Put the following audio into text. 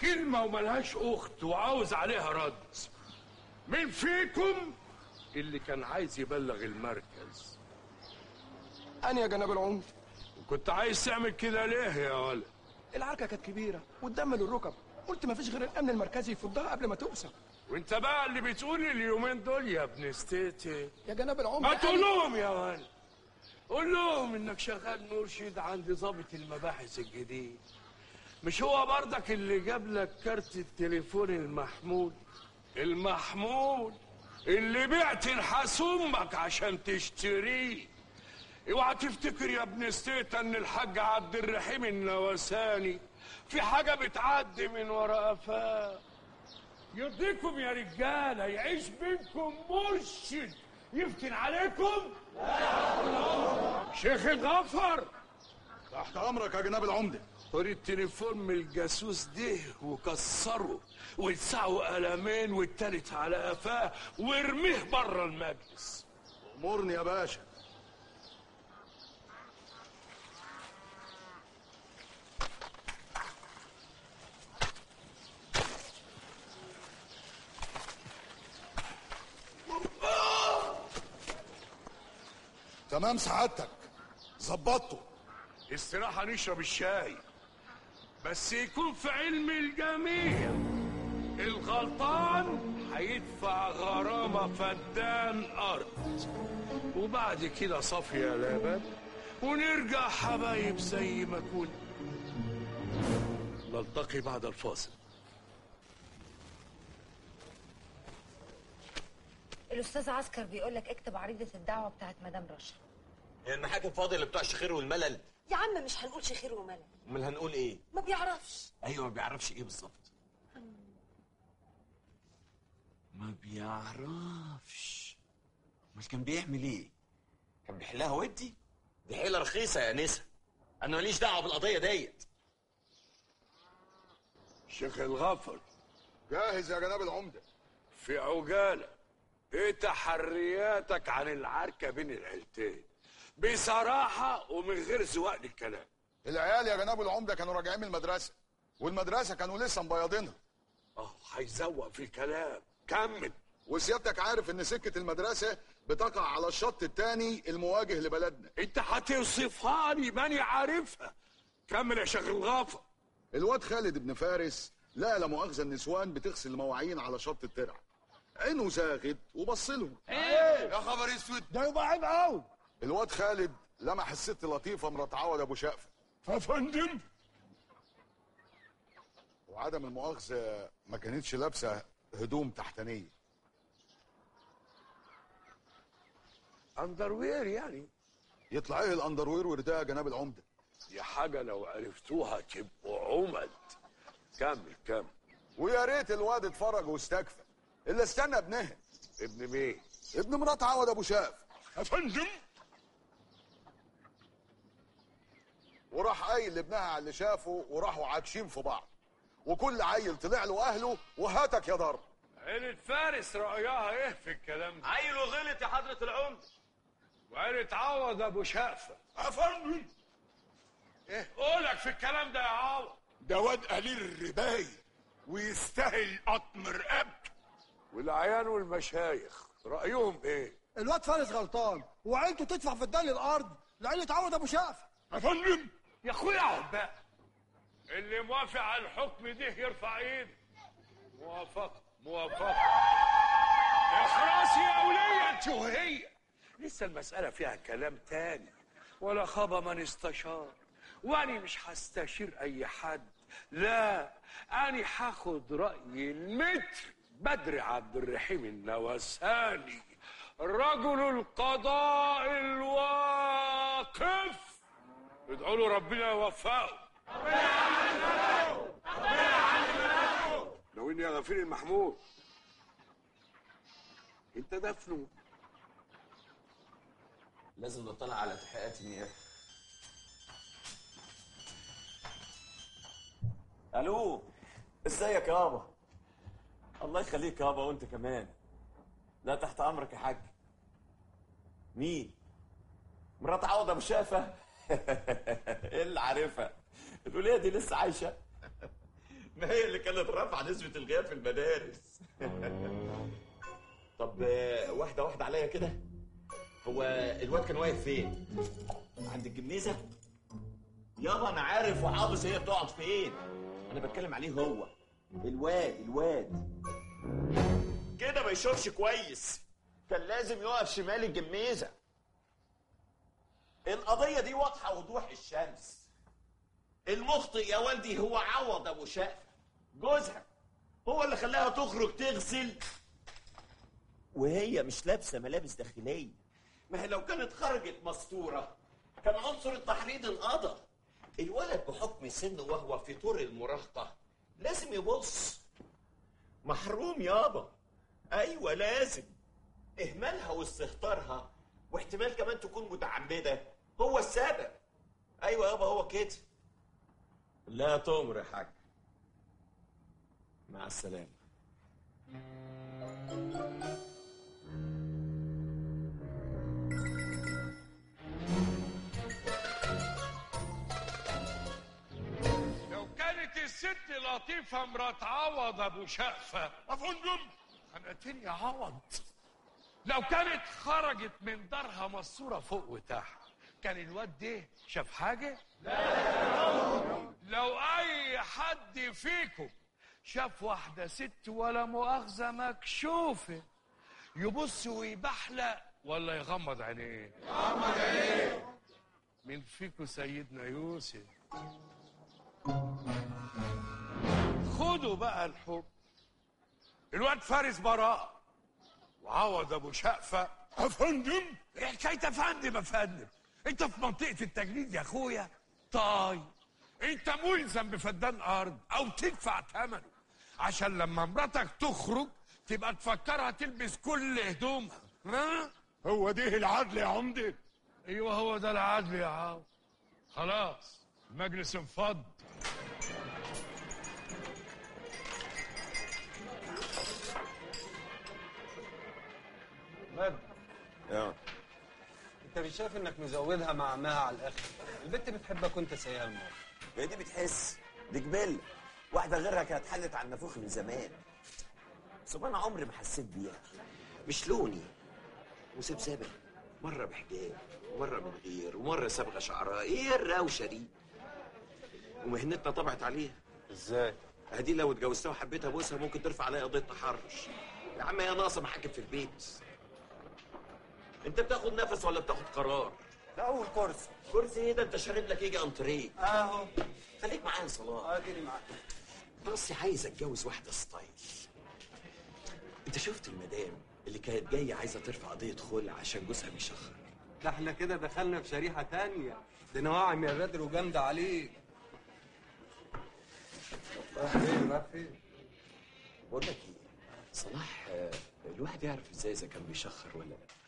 كلمة وملهاش أخت وعاوز عليها رد مين فيكم اللي كان عايز يبلغ المركز أنا يا جناب العمد كنت عايز تعمل كده ليه يا ولد العركة كانت كبيرة والدم للركب قلت مفيش غير الأمن المركزي يفضها قبل ما توصل وانت بقى اللي بتقول اليومين دول يا ابن ستيتي يا جناب العمد ما تقول لهم يا ولد قول لهم انك شغال مرشد عند ضابط المباحث الجديد مش هو برضك اللي جاب لك كارت التليفون المحمول المحمول اللي بعت نحاس امك عشان تشتريه اوعى تفتكر يا ابن ستيتا ان الحاج عبد الرحيم النواساني في حاجه بتعدي من ورا قفاه يرضيكم يا رجاله يعيش بينكم مرشد يفتن عليكم شيخ الغفر تحت امرك يا جناب العمده خد التليفون من الجاسوس ده وكسره ولسعه قلمين والتالت على قفاه وارميه بره المجلس امرني يا باشا تمام سعادتك ظبطته استراحة نشرب الشاي بس يكون في علم الجميع الغلطان هيدفع غرامة فدان أرض وبعد كده صافية لبن ونرجع حبايب زي ما كنا نلتقي بعد الفاصل الاستاذ عسكر بيقول لك اكتب عريضه الدعوه بتاعت مدام رشا هي المحاكم فاضيه اللي بتوع الشخير والملل يا عم مش هنقول شخير وملل امال هنقول ايه ما بيعرفش ايوه ما بيعرفش ايه بالظبط ما بيعرفش امال كان بيعمل ايه كان بيحلها ودي دي حيله رخيصه يا نسا انا ماليش دعوه بالقضيه ديت شيخ الغفر جاهز يا جناب العمده في عجالة ايه تحرياتك عن العركة بين العيلتين بصراحة ومن غير زواق للكلام العيال يا جناب العمده كانوا راجعين من المدرسه والمدرسه كانوا لسه مبيضينها اه هيزوق في الكلام كمل وسيادتك عارف ان سكه المدرسه بتقع على الشط الثاني المواجه لبلدنا انت هتوصفها لي ماني عارفها كمل يا شيخ الغافر الواد خالد بن فارس لا لا مؤاخذه النسوان بتغسل المواعين على شط الترعه عينه زاغت وبص لهم يا خبر اسود ده يبقى عيب قوي الواد خالد لمح الست لطيفه مرات عوض ابو شقفه يا فندم وعدم المؤاخذه ما كانتش لابسه هدوم تحتانيه اندروير يعني يطلع ايه الاندروير ورداء جناب العمده دي حاجة لو عرفتوها تبقوا عمد كمل كمل ويا ريت الواد اتفرج واستكفى اللي استنى ابنها ابن مين ابن مرات عوض ابو شقف يا فندم وراح قايل لابنها على اللي شافه وراحوا عاكشين في بعض وكل عيل طلع له اهله وهاتك يا ضرب عيلة فارس رأيها ايه في الكلام ده عيل وغلط يا حضره العمده وعيلة عوض ابو شقفة يا فندم ايه قولك في الكلام ده يا عوض ده واد قليل الرباية ويستاهل قطم رقبته والعيان والمشايخ رأيهم ايه الواد فارس غلطان وعيلته تدفع في الدال الارض لعيلة عوض ابو شقفه يا فندم يا اخويا اقعد بقى اللي موافق على الحكم ده يرفع ايده موافقة موافقة اخرسي يا ولية انت وهي لسه المسألة فيها كلام تاني ولا خاب من استشار واني مش هستشير اي حد لا اني هاخد رأي المتر بدر عبد الرحيم النواساني رجل القضاء الواقف ادعوا له ربنا يوفقه لو اني يا غفير المحمود انت دفنه لازم نطلع على تحقيقات النيابه الو ازيك يابا الله يخليك يابا وانت كمان لا تحت امرك يا حاج مين مرات عوض ابو شافه ايه اللي عارفها الوليه دي لسه عايشه ما هي اللي كانت رافعه نسبه الغياب في المدارس طب آه، واحده واحده عليا كده هو الواد كان واقف فين عند الجميزه يابا انا عارف وحافظ هي بتقعد فين انا بتكلم عليه هو الواد الواد كده ما يشوفش كويس كان لازم يقف شمال الجميزه القضيه دي واضحه وضوح الشمس المخطئ يا والدي هو عوض ابو شقه جوزها هو اللي خلاها تخرج تغسل وهي مش لابسه ملابس داخليه ما هي لو كانت خرجت مستوره كان عنصر التحريض انقضى الولد بحكم سنه وهو في طور المراهقه لازم يبص محروم يابا ايوه لازم اهمالها واستهتارها واحتمال كمان تكون متعمده هو السبب ايوه يابا هو كده لا تؤمر يا حاج مع السلامه لو كانت الست لطيفة مرات عوض أبو شقفة افندم خنقتني يا عوض لو كانت خرجت من دارها مصورة فوق وتحت كان الواد ده شاف حاجة؟ لا لو أي حد فيكم شاف واحدة ست ولا مؤاخذة مكشوفة يبص ويبحلق ولا يغمض عينيه؟ يغمض عينيه مين فيكم سيدنا يوسف؟ خدوا بقى الحب الواد فارس براء وعوض ابو شقفه افندم ايه حكايه يا فندم يا فندم انت في منطقه التجنيد يا اخويا طيب انت ملزم بفدان ارض او تدفع ثمنه عشان لما مراتك تخرج تبقى تفكرها تلبس كل هدومها ها هو ده العدل يا عمده ايوه هو ده العدل يا عاو خلاص المجلس انفض مجد اه انت مش شايف انك مزودها مع عمها على الاخر البنت بتحبك وانت سايقها الموت هي دي بتحس دي جبله واحده غيرها كانت حلت على النافوخ من زمان بس انا عمري ما حسيت بيها مش لوني وسبسبه مره بحجاب ومره من غير ومره صبغه شعرها ايه الروشه دي ومهنتنا طبعت عليها ازاي هدي لو اتجوزتها وحبيت ابوسها ممكن ترفع عليا قضيه تحرش يا عم هي ناقصه محاكم في البيت انت بتاخد نفس ولا بتاخد قرار ده اول كورس كرسي ايه ده انت شارب لك يجي انتريه اهو خليك معايا يا صلاح اديني معاك بص عايز اتجوز واحده ستايل انت شفت المدام اللي كانت جايه عايزه ترفع قضيه خلع عشان جوزها بيشخر ده احنا كده دخلنا في شريحه تانية دي نواعم يا بدر وجامده عليك رايح فين رايح فين بقول لك ايه صلاح آه، الواحد يعرف ازاي اذا كان بيشخر ولا لا